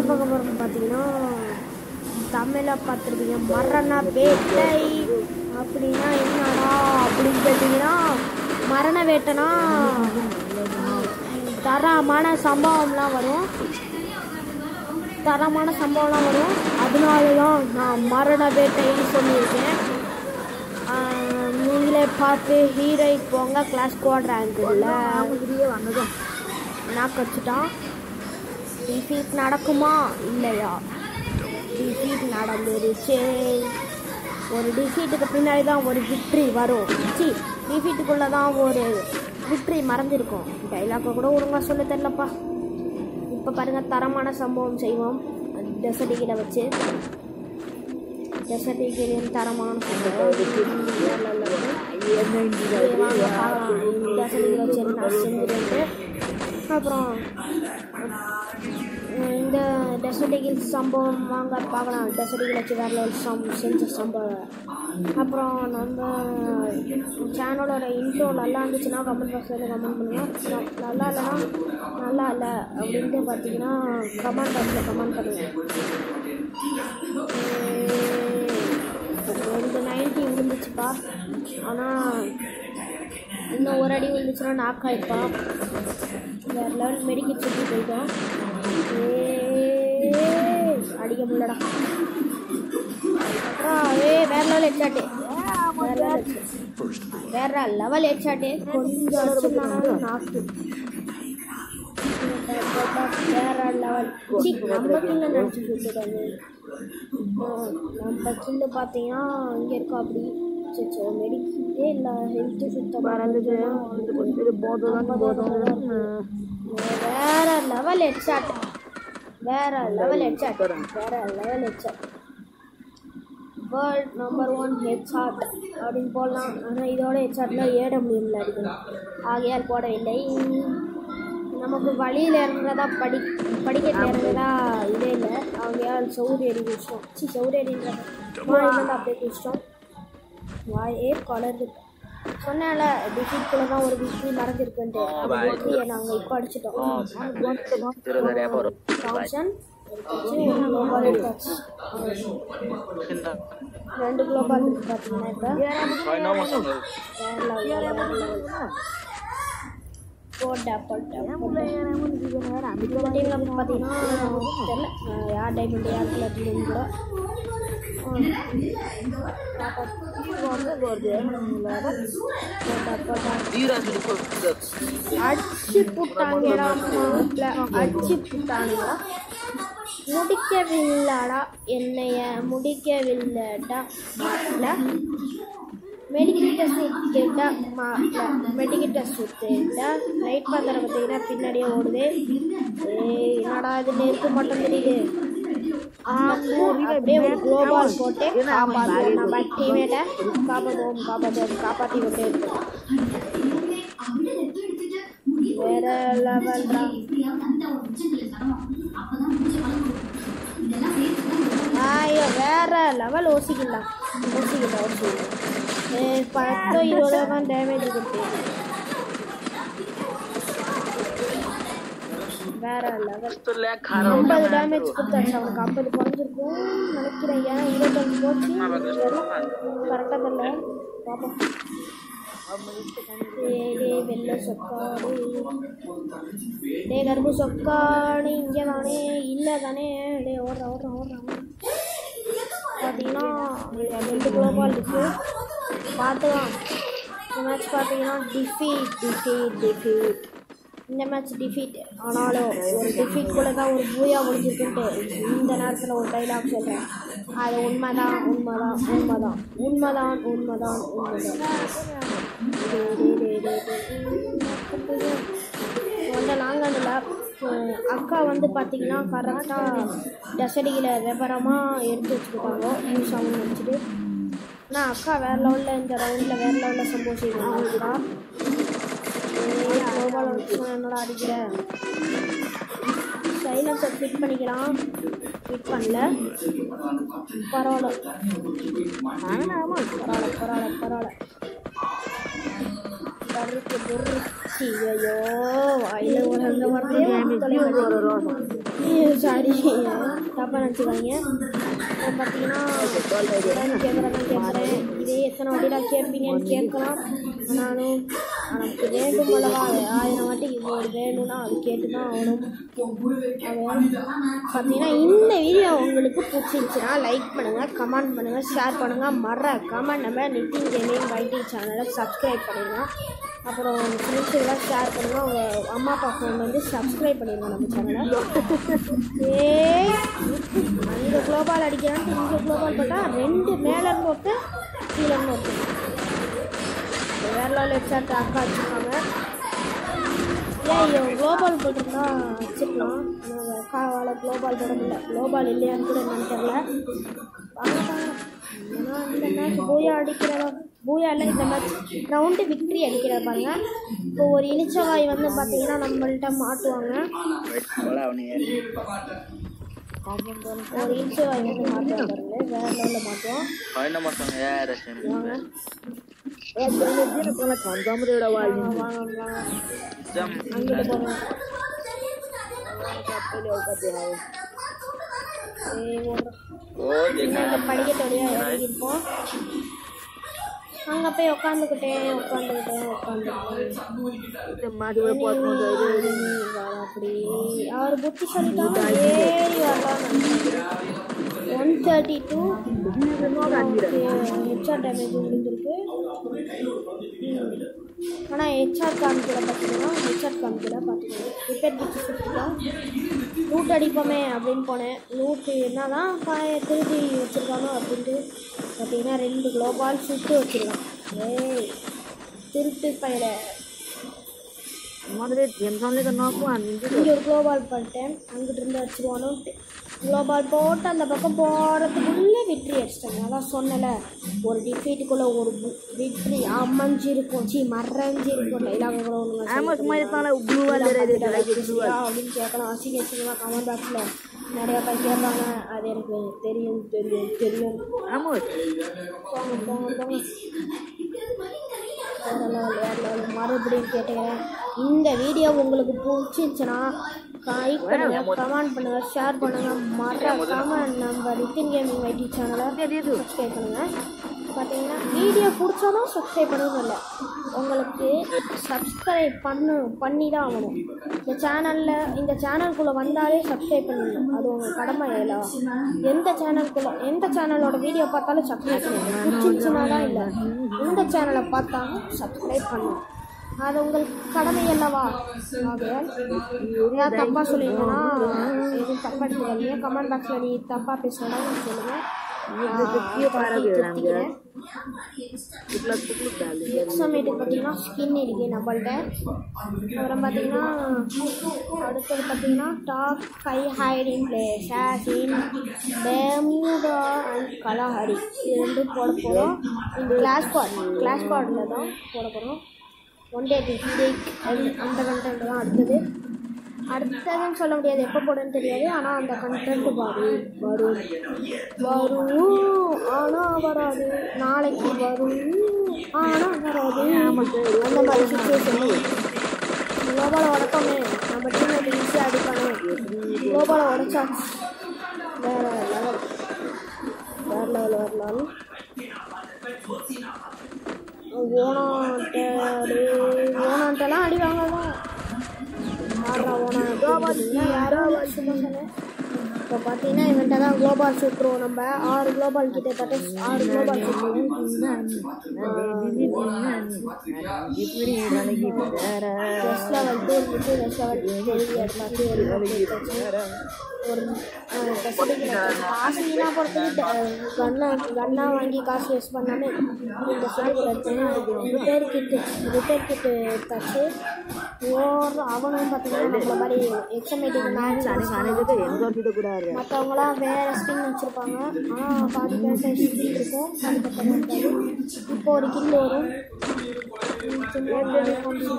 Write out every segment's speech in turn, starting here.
பார்க்க போகிறோம் பார்த்தீங்கன்னா தமிழில் பார்த்துருப்பீங்க மரண வேட்டை அப்படின்னா என்னடா அப்படின்னு கேட்டிங்கன்னா மரண வேட்டைனா தரமான சம்பவம்லாம் வரும் தரமான சம்பவம்லாம் வரும் அதனால தான் நான் மரண வேட்டைன்னு சொல்லியிருக்கேன் ஆஹ் நீங்களே பார்த்து ஹீரோய் போங்க கிளாஸ் கோட் ரேங்க் இல்லை வந்ததும் நாக்கு வச்சுட்டான் டிஃபீட் நடக்குமா இல்லையா டிஃபீட் நடந்துருச்சு ஒரு டிஃபீட்டுக்கு பின்னாடி தான் ஒரு விக்ட்ரி வரும் சி டிஃபீட்டுக்குள்ளே தான் ஒரு விக்ட்ரி மறைஞ்சிருக்கும் டைலாக்கை கூட ஒழுங்காக சொல்ல தெரிலப்பா இப்போ பாருங்கள் தரமான சம்பவம் செய்வோம் டெசர்டிகளை வச்சு டெசர்டிகளின் தரமான சம்பவம் வாங்க பார்க்கலாம் டெசர்டிகளை வச்சு என்ன செஞ்சுட்டு அப்புறம் அஹ் இந்த டெசர்டிகில் சம்பவம் வாங்க பார்க்கலாம் டெசர்டிகில் வச்சு வேறு லெவல் சம் செஞ்ச சம்பவம் அப்புறம் நம்ம சேனலோட இன்ட்ரோ நல்லா இருந்துச்சுன்னா கமெண்ட் பாக்ஸில் கமெண்ட் பண்ணுங்கள் ந- நல்லா இல்லைன்னா நல்லா இல்லை அப்படின்ட்டு பார்த்தீங்கன்னா கமெண்ட் பாக்ஸில் கமெண்ட் பண்ணுங்கள் ரெண்டு நைன்ட்டி விழுந்துச்சுப்பா ஆனால் இன்னும் ஒரு அடி விழுந்துச்சுன்னா நாக் ஆயிடுப்பான் வேறு லெவல் மெடிக்கல் சுற்றி போயிட்டோம் ஏய், அடிக்க முடியலடா அப்புறம் ஏ வேற லெவல் ஹெட்ஷாட்டு வேற லெவல் வேற லெவல் ஹெட்ஷாட்டு கொஞ்சம் அடிச்சுனாலும் நாக்கு வேற லெவல் சி நம்ம கில்ல நினச்சி சுட்டுட்டாங்க நம்ம கில்லு பார்த்தீங்கன்னா இங்கே இருக்கா அப்படி சச்சோ மெடிக்கிட்டே இல்லை ஹெல்த்து சுத்தமாக பறந்துட்டு இது போதும் போதும் வேற லெவல் ஹெட்ஷாட் வேற லெவல் ஹெட்ஷாட் வேற level headshot world number one headshot அப்படின்னு போடலாம் ஆனால் இதோட ஹெட்ஷாட்டில் ஏட முடியல அடிக்கணும் ஆகையால் போடவில்லை நமக்கு வழியில் இறங்குறதா படி படிக்கட்டில் இறங்குறதா இதே இல்லை ஆகையால் சௌரி அடி குடிச்சிட்டோம் சி சௌரி அடின்றது வாயிலேருந்து அப்படியே குடிச்சிட்டோம் வாயே கலருது சொன்னேன்ல டிஃபிட்குள்ளே தான் ஒரு விக்ரி மறைஞ்சிருக்குன்ட்டு அந்த விக்ரியை நாங்கள் இப்போ அடிச்சிட்டோம் தாம்சன் எடுத்தாச்சு ஒரு குளோபால் எடுத்தாச்சு ரெண்டு குளோபால் இருக்கு பார்த்தீங்கன்னா இப்போ வேற level. போட்டா போட்டா போட்டா இந்த டீமில் பார்த்தீங்கன்னா தெரில அஹ் யார் டைமண்ட் யார் பிளாட்டினம் கூட போட்டா போட்டா அடிச்சு புட்டாங்கடா மாப்பிள்ள அடிச்சு புட்டானுடா முடிக்கவில்லடா என்னைய முடிக்கவில்லடா மாப்பிள்ள மெடிக்கிட்ட சுத்திட்டா மாப்பிள்ள மெடிக்கிட்ட சுத்திட்டா ரைட் பார்க்குற பார்த்தீங்கன்னா பின்னாடியே ஓடுது ஏய் என்னடா இது நெருக்க மட்டும் தெரியுது அப்படியே ஒரு குளோபால் போட்டு காப்பாற்றுவோம் நம்ம டீமேட்டை காப்பாற்றுவோம் காப்பாற்றுவோம் காப்பாற்றி கொண்டே இருக்கோம் வேற லெவல் தான் ஐயோ வேற லெவல் ஓசிக்கலாம் ஓசிக்கலாம் ஓசிக்கலாம் பத்தோ இருபதோ தான் டேமேஜ் கொடுத்தேன் வேற லெவல் ஐம்பது டேமேஜ் கொடுத்தாச்சு அவனுக்கு ஐம்பது குறைஞ்சிருக்கும் நினைக்கிறேன் ஏன் இருபத்தஞ்சு போச்சு கரெக்டாக தெரியல பார்ப்போம் ஏலே வெள்ளை சொக்காடு டே கரும்பு சொக்காடு இங்கே தானே இல்லை தானே டே ஓடுறேன் ஓடுறேன் ஓடுறேன் பார்த்தீங்கன்னா ரெண்டு குளோபால் இருக்கு பார்த்துக்கலாம் இந்த மேட்ச் பார்த்தீங்கன்னா டிஃபீட் டிஃபீட் டிஃபீட் இந்த மேட்ச் டிஃபீட் ஆனாலும் ஒரு டிஃபீட் கூட தான் ஒரு பூயா முடிஞ்சிருக்குன்ட்டு இந்த நேரத்தில் ஒரு டைலாக் சொல்கிறேன் அது உண்மைதான் உண்மைதான் உண்மைதான் உண்மைதான் உண்மைதான் உண்மைதான் ஒன்றை நாங்கள் அக்கா வந்து பார்த்தீங்கன்னா கரெக்டாக டெசடிகளை விவரமாக எடுத்து வச்சுக்கிட்டாங்க யூஸ் ஆகும்னு நினச்சிட்டு ஆனால் அக்கா வேறு லெவலில் இந்த ரவுண்டில் வேறு லெவலில் சம்போசிக்கிறா கோபால் என்னோட அடிக்கிற சைலன்ஸை ஃபிட் பண்ணிக்கலாம் ஃபிட் பண்ணல பரவாயில்ல பரவாயில்ல பரவாயில்ல பரவாயில்ல பருக்கு பொருச்சி ஐயோ வாயில உலக வரதே சாரி தப்பாக நினச்சிக்காதீங்க இப்போ பார்த்தீங்கன்னா நான் கேட்குறேன் கேட்குறேன் இதே எத்தனை வாட்டி நான் கேட்பீங்கன்னு கேட்கலாம் நானும் எனக்கு வேண்டும் அல்லவா அது ஆயிரம் வாட்டி இது ஒரு வேணும்னா அது கேட்டு தான் ஆகணும் அது பார்த்தீங்கன்னா இந்த வீடியோ உங்களுக்கு பிடிச்சிருந்துச்சுன்னா லைக் பண்ணுங்கள் கமெண்ட் பண்ணுங்கள் ஷேர் பண்ணுங்கள் மறக்காமல் நம்ம நித்தின் கேமிங் வைட்டி சேனலை சப்ஸ்கிரைப் பண்ணிடுங்க அப்புறம் உங்கள் ஃப்ரெண்ட்ஸுக்கெல்லாம் ஷேர் பண்ணுங்கள் உங்கள் அம்மா அப்பா ஃபோன் வந்து சப்ஸ்கிரைப் பண்ணிடுங்க நம்ம சேனலை ஏய் அங்கே குளோபால் அடிக்கிறான்ட்டு இங்கே குளோபால் போட்டால் ரெண்டு மேலே இருந்து ஒருத்தன் கீழே இருந்து ஒருத்தன் வேற லெவலில் எக்ஸாக்ட் அக்கா வச்சுருக்காங்க ஏன் இவன் குளோபால் போட்டிருந்தா வச்சுக்கலாம் ஆனால் அக்காவால் குளோபால் போட முடியல குளோபால் இல்லையான்னு கூட என்னன்னு தெரில வாங்க வாங்க. ஏன்னா இந்த மேட்ச் பூயா அடிக்கிறதா பூயா இல்லை இந்த மேட்ச் ரவுண்டு விக்ட்ரி அடிக்கிறத பாருங்க இப்போ ஒரு இனிச்சவாய் வந்து பார்த்தீங்கன்னா நம்மள்ட்ட மாட்டுவாங்க ஒரு இனிச்சவாய் வந்து மாட்டுவாங்க பாருங்க வேற லெவலில் மாட்டுவோம் வாங்க காமிக்காம வாங்கி வாங்க வாங்க அங்கிட்டு போங்க ஏய், ஓடுறோம். இந்த படிக்கட்டு வழியாக இறங்கியிருப்போம் அங்கே போய் உட்காந்துக்கிட்டேன் உட்காந்துக்கிட்டேன் உட்காந்துக்கிட்டேன் மாடி போய் போட்டு அப்படி அவர் புத்தி சொல்லிட்டாங்க ஏறி வரலாம் one thirty two HR damage விழுந்திருக்கு ஆனால் ஹெச்ஆர் காமிக்கல பார்த்தீங்கன்னா ஹெச்ஆர் காமிக்கல பார்த்துக்கோங்க ரிப்பேர் பிடிச்சி சுற்றிக்கலாம் லூட் அடிப்போமே அப்படின்னு போனேன் லூட்டு என்னதான் காய திருடி வச்சுருக்கானோ அப்படின்ட்டு பார்த்தீங்கன்னா ரெண்டு குளோபால் சுட்டு வச்சுருக்கான் ஏய் திருட்டு பயிர மாதிரி டென்ஷன்ல கண்ணாக்கும் இங்கே ஒரு குளோபால் பண்ணிட்டேன் அங்கிட்டு இருந்து வச்சுருவானு குளோபால் போட்டு அந்த பக்கம் போகிறதுக்குள்ளே விட்ரி அடிச்சிட்டாங்க அதான் சொன்னல ஒரு டிஃபீட்டுக்குள்ளே ஒரு விட்ரி அம்மஞ்சு இருக்கும் சி மறைஞ்சு இருக்கும் டைலாக் கூட ஒன்று ஆமா சும்மா இருந்தால ப்ளூ வால் அப்படின்னு கேட்கலாம் அசிங்க அசிங்கமாக கமெண்ட் பாக்ஸில் நிறையா பேர் கேட்பாங்க அது எனக்கு தெரியும் தெரியும் தெரியும் ஆமா போங்க போங்க போங்க வேற level, வேற level. மறுபடியும் கேட்டுக்கிறேன் இந்த வீடியோ உங்களுக்கு பிடிச்சிருந்துச்சுன்னா லைக் பண்ணுங்க கமெண்ட் பண்ணுங்க ஷேர் பண்ணுங்க மறக்காம நம்ம நித்தின் கேமிங் ஐடி சேனலை சப்ஸ்கிரைப் பண்ணுங்க பார்த்தீங்கன்னா வீடியோ பிடிச்சாலும் சப்ஸ்கிரைப் பண்ணணும் இல்லை உங்களுக்கு சப்ஸ்கிரைப் பண்ணு பண்ணி தான் ஆகணும் இந்த சேனலில் இந்த சேனலுக்குள்ளே வந்தாலே சப்ஸ்கிரைப் பண்ணணும் அது உங்கள் கடமை இல்லை எந்த சேனலுக்குள்ள எந்த சேனலோட வீடியோ பார்த்தாலும் சப்ஸ்கிரைப் பண்ணணும் பிடிச்சிருச்சுன்னா தான் இல்லை இந்த சேனலை பார்த்தாலும் சப்ஸ்கிரைப் பண்ணணும் அது உங்கள் கடமை அல்லவா ஆகையால் ஏதாவது தப்பாக சொல்லிங்கன்னா எதுவும் தப்பாக எடுத்துக்காதீங்க கமெண்ட் பாக்ஸில் நீ தப்பாக பேசுனா சொல்லுங்கள் திருத்திக்கிறேன் எக்ஸாமேட்டுக்கு பார்த்தீங்கன்னா ஸ்கின் இருக்கு நம்மள்ட்ட அப்புறம் பார்த்தீங்கன்னா அடுத்தது பார்த்தீங்கன்னா top five hiding place in Bermuda and Kalahari இது ரெண்டும் போட போகிறோம் கிளாஸ் கார்ட் கிளாஸ் கார்டில் தான் போட போகிறோம் ஒன் டே டேக் அந்த கண்டென்ட் தான் அடுத்தது அடுத்ததுன்னு சொல்ல முடியாது எப்போ போடுன்னு தெரியாது ஆனால் அந்த கண்டென்ட் வரும் வரும் வரும் ஆனால் வராது நாளைக்கு வரும் ஆனால் வராது அந்த மாதிரி சுச்சுவேஷன் குளோபால உடக்கமே நம்ம டீம்மேட் ஈஸியாக அடிப்பானே குளோபால உடச்சா வேற லெவல் வேற லெவல் வேற லெவல் ஓனாட்ட ஓனாட்டெல்லாம் அடி வாங்கலாம் ஆடுறா ஓனா யாரும் சும்மா சொன்னேன் இப்போ பார்த்தீங்கன்னா இவன்ட்ட தான் குளோபால் சுற்றுவோம் நம்ம ஆறு குளோபால் கிட்டத்தட்ட ஆறு குளோபால் சுற்றுவோம் ஃபஸ்ட் லெவல் டூ இருந்துச்சு ஃபஸ்ட் லெவல் த்ரீ எடுத்தாச்சு ஒரு ஸ்பெசிஃபிக் காசு வீணாக போகிறதுக்கு கண்ணை கண்ணா வாங்கி காசு வேஸ்ட் பண்ணாமல் இந்த சொல்லி எடுத்தேன் ரிப்பேர் கிட்டு ரிப்பேர் கிட்டு எடுத்தாச்சு ஓர் அவனும் பார்த்தீங்கன்னா நம்மள மாதிரி எக்ஸமேட்டிக் மேட்ச் மற்றவங்களாம் வேறு ஸ்கின் வச்சுருப்பாங்க ஆனால் பாதி பேர்ட்ட ஸ்கின் இருக்கும் பாதி பக்கம் இருக்காது இப்போ ஒரு கில் வரும் உம், சும்மா வேற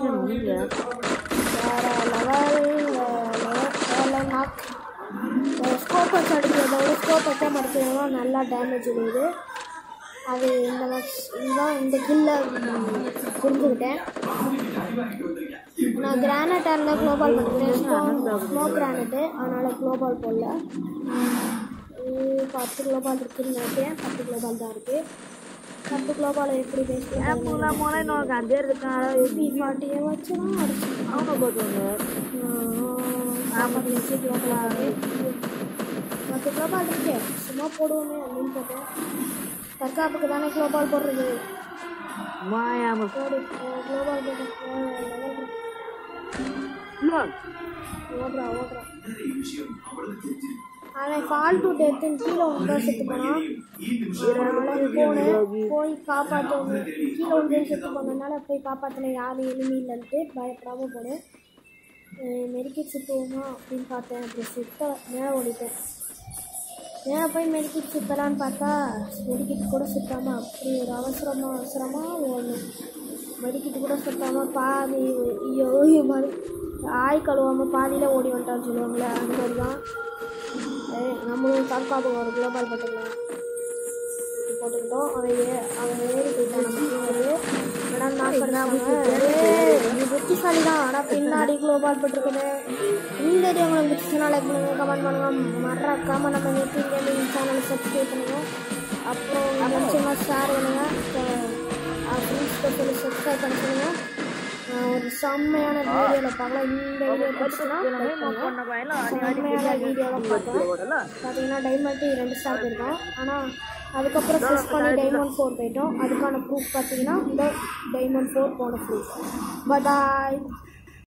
லெவல் வேற நாக் ஸ்கோப் வச்சு அடிக்கிறத விட ஸ்கோப் வச்சா மறுக்கிறதுலாம் நல்லா டேமேஜ் விழுது அது இந்த மேட்ச் இதுதான் இந்த கில்ல புரிஞ்சுக்கிட்டேன் நான் கிரானைட் ஆரில் க்ளோபால் பண்ணிக்கிறேன் ஸ்மோக் கிரானைட்டு அதனால் க்ளோபால் போடல இது பத்து க்ளோபால் இருக்குன்னு நினைக்கிறேன் பத்து க்ளோபால் தான் இருக்குது பத்து க்ளோபால் எப்படி பேசுகிறேன் Pula mulai no gandir sekarang B ஃபார்ட்டியை வச்சு தான் அடிச்சு Aku betul சாப்பாடு வச்சு க்ளோபால் மற்ற க்ளோபால் இருக்கு சும்மா போடுவோமே அப்படின்னு போட்டேன் தற்காப்புக்கு தானே க்ளோபால் போடுறது Maya mas. போடு க்ளோபால் போட்டு Look. ஓடுறா ஓடுறா அவன் கால் டு டெத்துன்னு கீழே வந்து செத்து போனான் அதனால போனேன் போய் காப்பாற்றணும் கீழே வந்து செத்து போனதுனால போய் காப்பாற்றின யாரும் எலுமி இல்லைன்ட்டு பயப்படாம போனேன் மெடிக்கெட் சுற்றுவோமா அப்படின்னு பார்த்தேன் அப்படி சுத்த மேலே ஓடிட்டேன் மேலே போய் மெடிக்கெட் சுற்றலான்னு பார்த்தா மெடிக்கெட் கூட சுத்தாமல் அப்படி ஒரு அவசரமாக அவசரமாக ஓடணும் மெடிக்கெட் கூட சுத்தாமல் பாதி ஐயோ ஐயோ மாதிரி ஆய் கழுவாமல் பாதியில் ஓடி வந்துட்டான்னு சொல்லுவாங்களே அந்த மாதிரி தான் ஏய், நம்மளும் தற்காப்பு ஒரு குளோபால் போட்டுக்கலாம் இப்படி போட்டுக்கிட்டோம் அவன் ஏ அவன் ஏறி போயிட்டான் நம்ம டீமரு ஆனால் நான் பண்ணாமல் நீ புத்திசாலி தான் ஆனால் பின்னாடி குளோபால் போட்டிருக்குது இந்த வீடியோ உங்களுக்கு பிடிச்சதுனா லைக் பண்ணுங்க கமெண்ட் பண்ணுங்க மறக்காம நம்ம நெத்தி கேமிங் சேனலை சப்ஸ்கிரைப் பண்ணுங்க அப்புறம் நினச்சிங்கன்னா ஷேர் பண்ணுங்க ஃப்ரெண்ட்ஸ்க்கு சொல்லி சப்ஸ்கிரைப் பண்ண சொல்லுங்க நான் ஒரு செம்மையான வீடியோவில் பார்க்கலாம் இந்த வீடியோ பிடிச்சுன்னா like பண்ணுங்க. செம்மையான வீடியோவில் பார்த்தேன் பார்த்தீங்கன்னா டைமண்ட் ரெண்டு ஸ்டார் போயிருக்கோம் ஆனால் அதுக்கப்புறம் ஃபிஷ் பண்ணி டைமண்ட் ஃபோர் போயிட்டோம் அதுக்கான ப்ரூஃப் பார்த்தீங்கன்னா இந்த டைமண்ட் ஃபோர் போன ப்ரூஃப் பட்